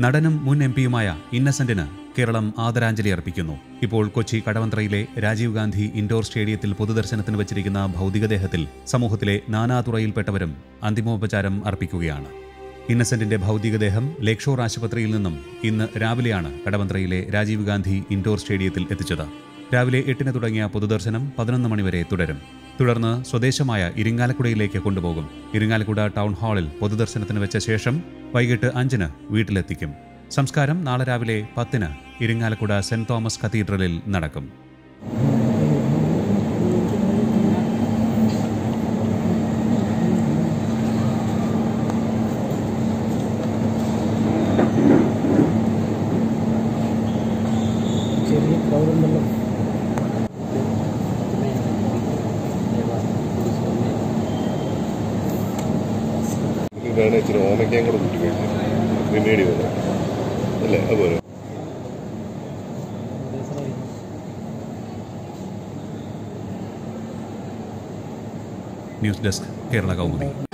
നടനും മുൻ എം പിയുമായ ഇന്നസെന്റിന് കേരളം ആദരാഞ്ജലി അർപ്പിക്കുന്നു ഇപ്പോൾ കൊച്ചി കടവന്ത്രയിലെ രാജീവ് ഗാന്ധി ഇൻഡോർ സ്റ്റേഡിയത്തിൽ പൊതുദർശനത്തിന് വച്ചിരിക്കുന്ന ഭൗതികദേഹത്തിൽ സമൂഹത്തിലെ നാനാതുറയിൽപ്പെട്ടവരും അന്തിമോപചാരം അർപ്പിക്കുകയാണ് ഇന്നസെന്റിന്റെ ഭൗതികദേഹം ലേക്ക് ഷോർ ആശുപത്രിയിൽ നിന്നും ഇന്ന് രാവിലെയാണ് കടവന്ത്രയിലെ രാജീവ് ഗാന്ധി ഇൻഡോർ സ്റ്റേഡിയത്തിൽ എത്തിച്ചത് രാവിലെ എട്ടിന് തുടങ്ങിയ പൊതുദർശനം പതിനൊന്ന് മണിവരെ തുടരും തുടർന്ന് സ്വദേശമായ ഇരിങ്ങാലക്കുടയിലേക്ക് കൊണ്ടുപോകും ഇരിങ്ങാലക്കുട ടൗൺ ഹാളിൽ പൊതുദർശനത്തിന് വെച്ച ശേഷം വൈകിട്ട് അഞ്ചിന് വീട്ടിലെത്തിക്കും സംസ്കാരം നാളെ രാവിലെ പത്തിന് ഇരിങ്ങാലക്കുട സെന്റ് തോമസ് കത്തീഡ്രലിൽ നടക്കും ചെറിയ ക്രൗഡുണ്ടല്ലോ ഇത് വേണേ ഇച്ചിരി ഓമയ്ക്കയും കൂടെ കൂട്ടി കഴിച്ചു ക്രിമേഡി പോലെ അല്ലേ അതുപോലെ ന്യൂസ് ഡെസ്ക് കേരള കൗമുദി